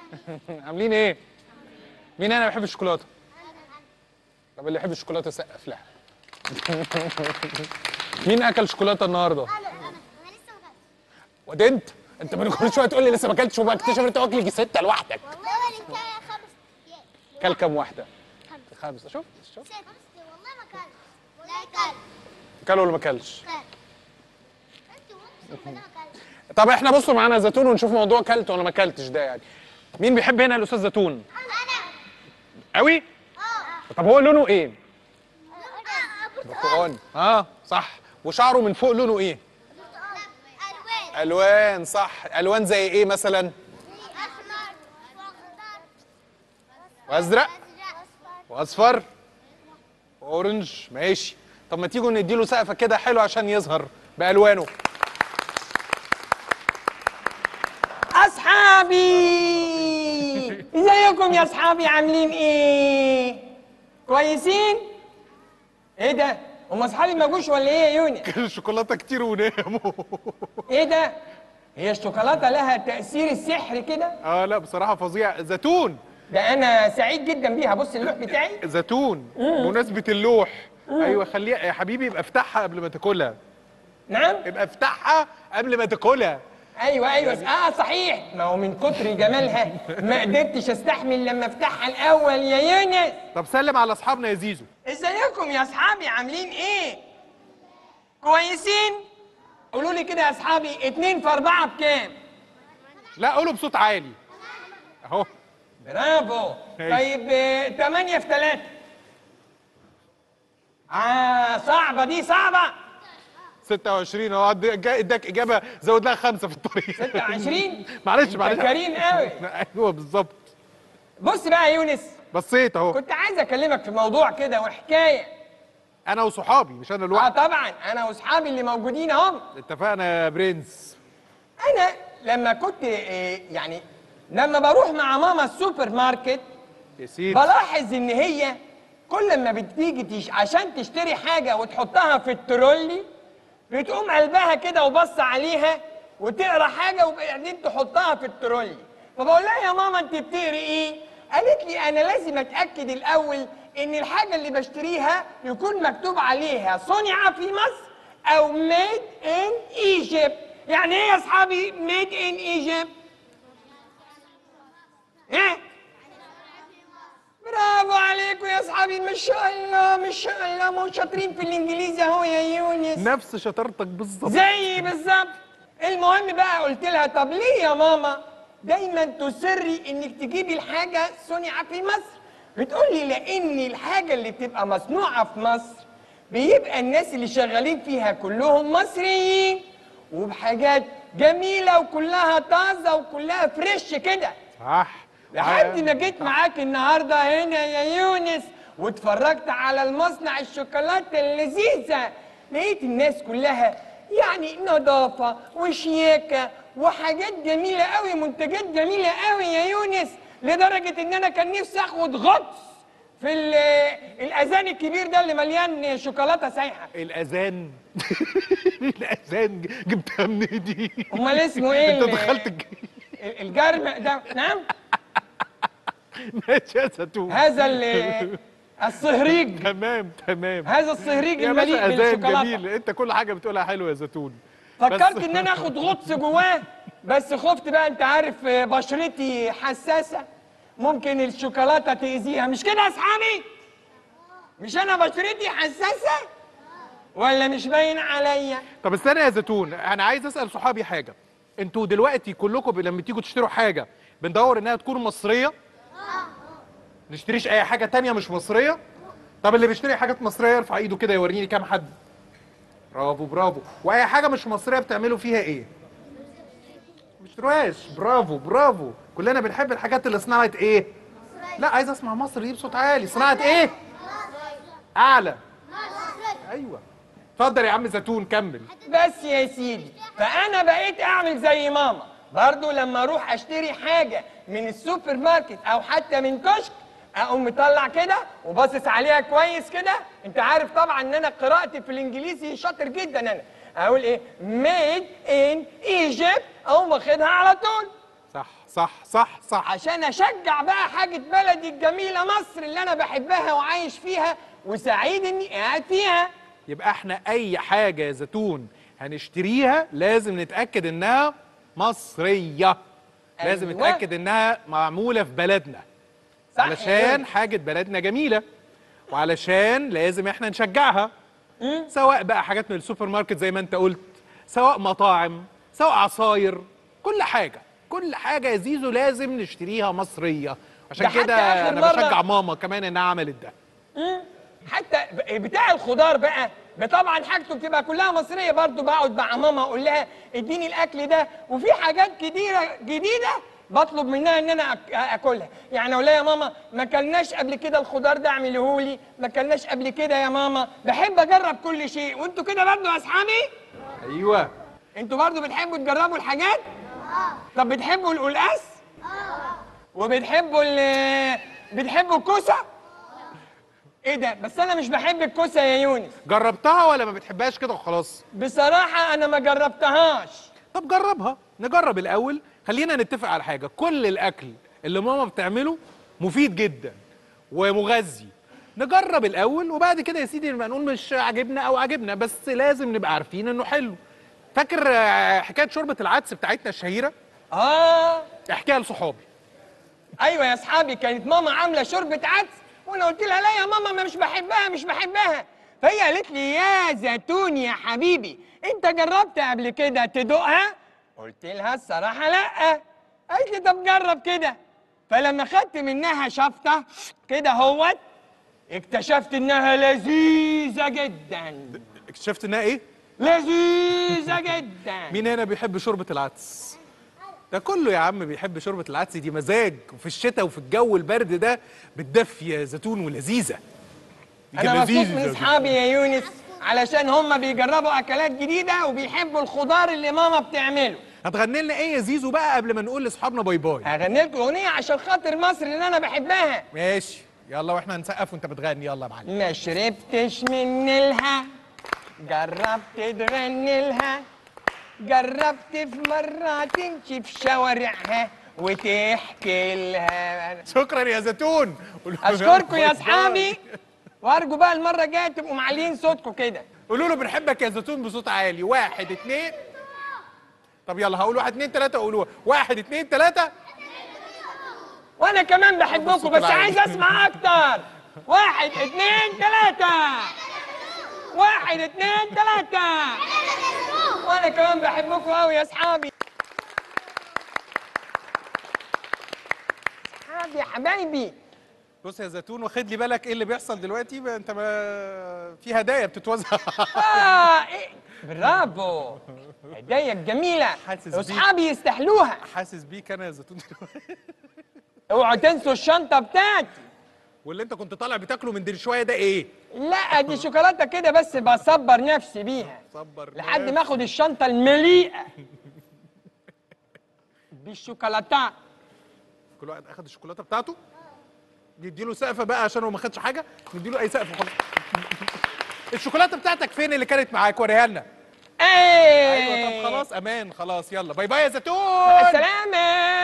عاملين ايه مين انا بيحب الشوكولاته طب اللي يحب الشوكولاته سقف لها مين اكل شوكولاته النهارده انا انا انا لسه ما كلتش وده انت انت من كل شويه تقول لي لسه ما اكلتش وبكتشف ان انت واكل يجي سته لوحدك والله انت خمس أيام. كل كام واحده خمس خمسه شوف شوف ست والله ما كلت والله كلت كل ولا ما كلش كلت انت اقسم بالله ما كلت طب احنا بصوا معانا زيتون ونشوف موضوع كلت ولا ما كلتش ده يعني مين بيحب هنا الاستاذ زيتون انا قوي اه طب هو لونه ايه اه برتقاني اه صح وشعره من فوق لونه ايه الوان الوان صح الوان زي ايه مثلا احمر واخضر وازرق ازرق واصفر واورنج ماشي طب ما تيجوا نديله سقفه كده حلو عشان يظهر بالوانه اصحابي ازيكم يا اصحابي عاملين ايه كويسين ايه ده هم اصحابي ما جوش ولا ايه يا يونس الشوكولاته كتير وناموا ايه ده هي الشوكولاته لها تاثير السحر كده اه لا بصراحه فظيع زيتون ده انا سعيد جدا بيها بص اللوح بتاعي زيتون بمناسبه اللوح ايوه خليها يا حبيبي يبقى افتحها قبل ما تاكلها نعم يبقى افتحها قبل ما تاكلها ايوه ايوه اه صحيح ما هو من كتر جمالها ما قدرتش استحمل لما افتحها الاول يا يونس طب سلم على اصحابنا يا زيزو ازيكم يا اصحابي عاملين ايه كويسين قولوا لي كده يا اصحابي اتنين في اربعة بكام لا قولوا بصوت عالي اهو برافو أيوة. طيب آه، تمانية في تلاتة اه صعبة دي صعبة 26 اهو عد- جا- اداك اجابه زود لها خمسه في الطريق 26 معلش معلش كريم قوي ايوه بالظبط بص بقى يا يونس بصيت اهو كنت عايز اكلمك في موضوع كده وحكاية انا وصحابي مش انا اه لوحدي طبعا انا واصحابي اللي موجودين اهم اتفقنا يا برنس انا لما كنت آه، يعني لما بروح مع ماما السوبر ماركت يا سيدي بلاحظ ان هي كل ما بتيجي تش... عشان تشتري حاجه وتحطها في الترولي بتقوم قلبها كده وبص عليها وتقرا حاجه وبعدين تحطها في الترولي فبقول لها يا ماما انت بتقري ايه قالت لي انا لازم اتاكد الاول ان الحاجه اللي بشتريها يكون مكتوب عليها صنع في مصر او ميد ان ايجيبت يعني ايه يا اصحابي ميد ان ايجيبت ايه برافو عليكم يا اصحابي ما شاء الله ما شاء الله مو شاطرين في الانجليزي اهو يا يونس نفس شطارتك بالظبط زي بالظبط المهم بقى قلت لها طب ليه يا ماما دايما تصري انك تجيبي الحاجه صنع في مصر بتقول لي لان الحاجه اللي بتبقى مصنوعه في مصر بيبقى الناس اللي شغالين فيها كلهم مصريين وبحاجات جميله وكلها طازه وكلها فريش كده صح لحد ما جيت معاك النهارده هنا يا يونس واتفرجت على المصنع الشوكولاته اللذيذه لقيت الناس كلها يعني نظافه وشياكه وحاجات جميله قوي منتجات جميله قوي يا يونس لدرجه ان انا كان نفسي اخد غطس في ال- الاذان الكبير ده اللي مليان شوكولاته سايحه الاذان الاذان جبتها منين دي امال اسمه ايه انت ال- دخلت الج- ال- الجرم ده نعم ماشي يا زيتون هذا ال- الصهريج تمام تمام هذا الصهريج يا المليء باشا اذان بالشوكولاته جميل انت كل حاجه بتقولها حلوه يا زيتون فكرت بس- ان انا اخد غطس جواه بس خفت بقى انت عارف آه، بشرتي حساسه ممكن الشوكولاته تاذيها مش كده يا اصحابي مش انا بشرتي حساسه ولا مش باين عليا طب استنى يا زيتون انا عايز اسال صحابي حاجه انتوا دلوقتي كلكم لما تيجوا تشتروا حاجه بندور انها تكون مصريه نشتريش اي حاجه تانية مش مصريه طب اللي بيشتري حاجات مصريه يرفع ايده كده يوريني كام حد برافو برافو واي حاجه مش مصريه بتعملوا فيها ايه بتشتروهاش برافو برافو كلنا بنحب الحاجات اللي صناعه ايه لا عايز اسمع مصر دي بصوت عالي صناعه ايه اعلى ايوه اتفضل يا عم زيتون كمل بس يا سيدي فانا بقيت اعمل زي ماما برضو لما اروح اشتري حاجه من السوبر ماركت او حتى من كشك اقوم مطلع كده وباصص عليها كويس كده انت عارف طبعا ان انا قراءتي في الانجليزي شاطر جدا انا اقول ايه ميد ان ايجيبت اقوم واخدها على طول صح صح صح صح عشان اشجع بقى حاجه بلدي الجميله مصر اللي انا بحبها وعايش فيها وسعيد اني قاعد فيها يبقى احنا اي حاجه يا زيتون هنشتريها لازم نتاكد انها مصريه لازم أيوة. نتاكد انها معموله في بلدنا صح علشان حاجه بلدنا جميله وعلشان لازم احنا نشجعها مم. سواء بقى حاجات من السوبر ماركت زي ما انت قلت سواء مطاعم سواء عصاير كل حاجه كل حاجه يا زيزو لازم نشتريها مصريه عشان ده حتى كده آخر انا مرة- بشجع ماما كمان انها عملت ده مم. حتى ب- بتاع الخضار بقى طبعا حاجته بتبقى كلها مصريه برضو بقعد مع ماما اقول لها اديني الاكل ده وفي حاجات كتيره جديده بطلب منها ان انا أك- اكلها يعني اقول لها يا ماما ما كلناش قبل كده الخضار ده اعمله لي ما كلناش قبل كده يا ماما بحب اجرب كل شيء وانتوا كده برضو يا اصحابي ايوه انتوا برضو بتحبوا تجربوا الحاجات طب بتحبوا القلقاس وبتحبوا ال بتحبوا الكوسه ايه ده بس انا مش بحب الكوسه يا يونس جربتها ولا ما بتحبهاش كده وخلاص بصراحه انا ما جربتهاش طب جربها نجرب الاول خلينا نتفق على حاجه كل الاكل اللي ماما بتعمله مفيد جدا ومغذي نجرب الاول وبعد كده يا سيدي نبقى نقول مش عاجبنا او عاجبنا بس لازم نبقى عارفين انه حلو فاكر آه، حكايه شوربه العدس بتاعتنا الشهيره اه احكيها لصحابي ايوه يا اصحابي كانت ماما عامله شوربه عدس وانا قلت لها لا يا ماما ما مش بحبها مش بحبها فهي قالت لي يا زيتون يا حبيبي انت جربت قبل كده تدوقها قلت لها الصراحه لا قالت لي طب جرب كده فلما خدت منها شفطه كده هوت اكتشفت انها لذيذه جدا اكتشفت انها ايه لذيذه جدا مين هنا بيحب شوربه العدس ده كله يا عم بيحب شوربه العدس دي مزاج وفي الشتاء وفي الجو البرد ده بتدفي يا زيتون ولذيذه دي انا مبسوط لذيذة من دي. اصحابي يا يونس علشان هم بيجربوا اكلات جديده وبيحبوا الخضار اللي ماما بتعمله هتغني لنا ايه يا زيزو بقى قبل ما نقول لاصحابنا باي باي هغني لكم اغنيه عشان خاطر مصر اللي انا بحبها ماشي يلا واحنا هنسقف وانت بتغني يلا يا معلم ما شربتش من نيلها جربت تغني لها جربت في مرة تمشي في شوارعها وتحكي لها شكرا يا زيتون قولوا له اشكركم باي يا باي. اصحابي وارجو بقى المرة الجاية تبقوا معلين صوتكم كده قولوا له بنحبك يا زيتون بصوت عالي واحد اتنين طب يلا هقول واحد اتنين تلاته قولوها واحد اتنين تلاته وانا كمان بحبكم الصوت بس العالي. عايز اسمع اكتر واحد اتنين تلاتة واحد اتنين تلاتة وانا كمان بحبكم قوي يا اصحابي اصحابي يا حبايبي بص يا زيتون واخد لي بالك ايه اللي بيحصل دلوقتي ما انت ما في هدايا بتتوزع اه ايه برافو هدايا جميلة حاسس بيك. اصحابي يستحلوها حاسس بيك انا يا زيتون دلوقتي اوعوا تنسوا الشنطة بتاعتي واللي انت كنت طالع بتاكله من دير شويه ده ايه لا دي شوكولاتة كده بس بصبر نفسي بيها صبر لحد ما اخد الشنطه المليئه بالشوكولاته كل واحد اخد الشوكولاته بتاعته نديله سقفه بقى عشان هو ما خدش حاجه نديله اي سقف وخلاص الشوكولاته بتاعتك فين اللي كانت معاك وريها لنا ايه ايوه طب خلاص امان خلاص يلا باي باي يا زيتون السلامه